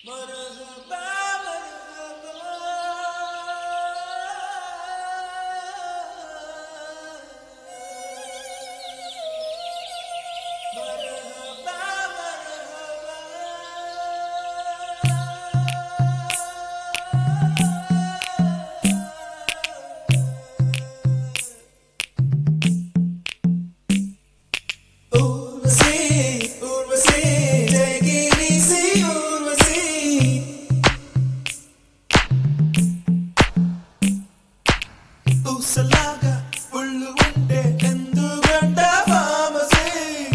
ఊసలాగా ఒళ్ళు ఉంటే ఎందుకంట ఫామసీ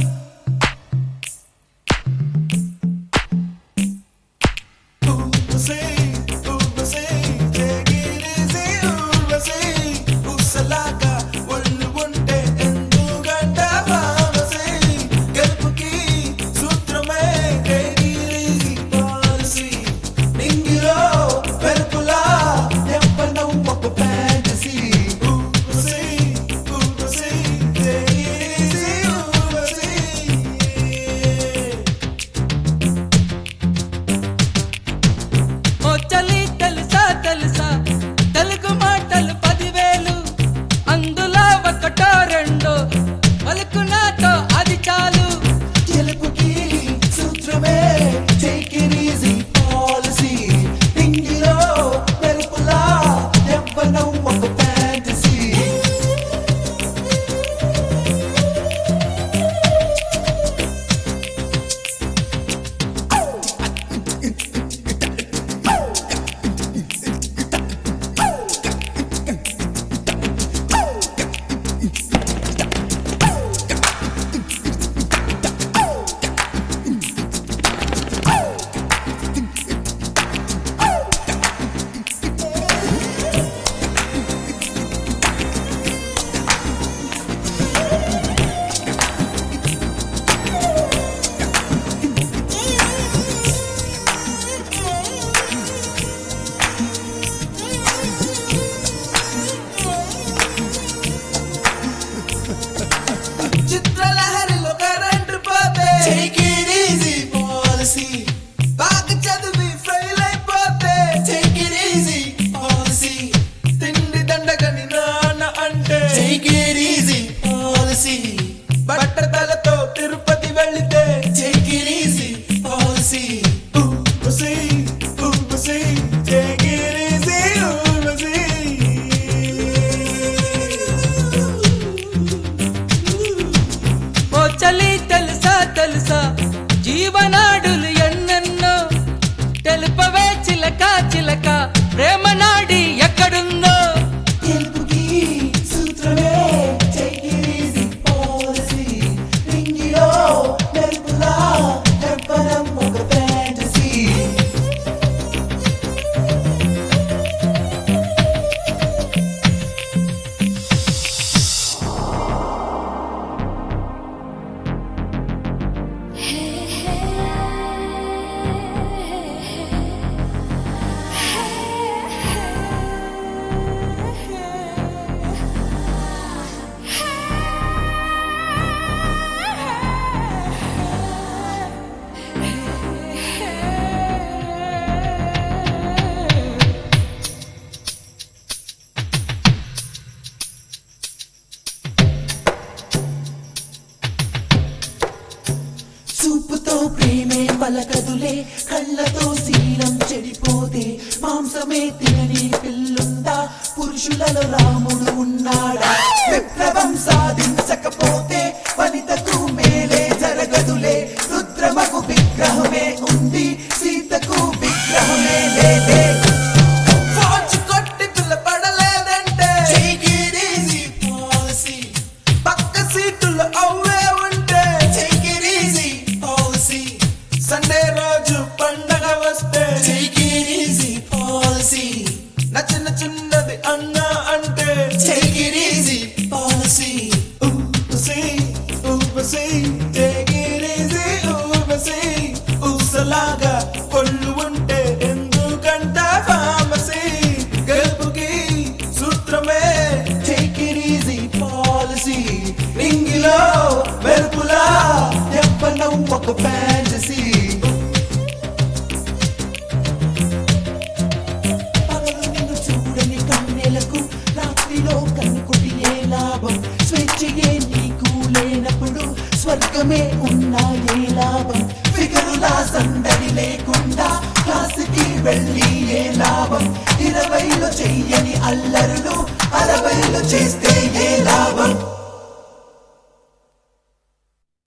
Urvashi, Urvashi, take it easy, Urvashi. ఊసలాగా ఒళ్ళు ఉంటే ఎందుకంట ఫామసీ. గెలుపుకి సూత్రమే take it easy policy. నింగిలో వెలుపులా ఎవ్వనం ఒక fantasy. Urvashi, Urvashi, take it easy, Urvashi. ఓ చలి తెలుసా తెలుసా తెలుగు మాటలు పదివేలు అందులో ఒకటో రెండో పలుకు నాతో అది చాలు గెలుపుకి సూత్రమే take it easy policy. నింగిలో వెలుపులా యవ్వనం ఒక fantasy. చిత్రలహరిలో కరెంట్ పోతే take it easy policy. బాగా చదివి ఫెయిల్ అయిపోతే take it easy policy. తిండి దండగని నాన్న అంటే take it easy policy. బట్టతలతో Tirupati వెళితే take it easy policy. Urvashi, Urvashi, take it easy, Urvashi. ఓ చలి తెలుసా తెలుసా జీవనాడులు ఎన్నెన్నో తెలుపవే చిలక చిలక ప్రేమ నాడి ఎక్కడుందో గెలుపుకి సూత్రమే take it easy policy. రింగిలో మెరుపులా యవ్వనం ఒక fantasy. చూపుతో ప్రేమే పలకదులే కళ్ళతో శీలం చెడిపోతే మాంసమే తినని పిల్లుందా పురుషులలో రాముడు ఉన్నాడా విప్లవం సాధించకపోతే వనితకు మేలే జరగదులే రుద్రమకు విగ్రహమే ఉంది సీతకు విగ్రహమే లేదే ఫాల్స్ కొట్టి పిల్లపడలేదంటే take it easy policy. పక్క సీటులో అవ్వే ఉంటే take it easy policy. Sunday రోజు పండగ వస్తే take it easy policy. నచ్చిన చిన్నది అన్నా అంటే take it easy policy. ఊపసి, ఊపసి, take it easy, ఊపసి. ఊసలాగా ఒళ్ళు ఉంటే ఎందుకంట ఫామసీ గెలుపుకి సూత్రమే take it easy policy రింగిలో వెలుపులా యవ్వనం ఒక fantasy సగమే ఉన్నా ఏ లాభం ఫిగరులా సందడి లేకుండా క్లాసుకి వెళ్ళి ఏ లాభం ఇరవైలో చెయ్యని అల్లరులు అరవైలో చేస్తే ఏ లాభం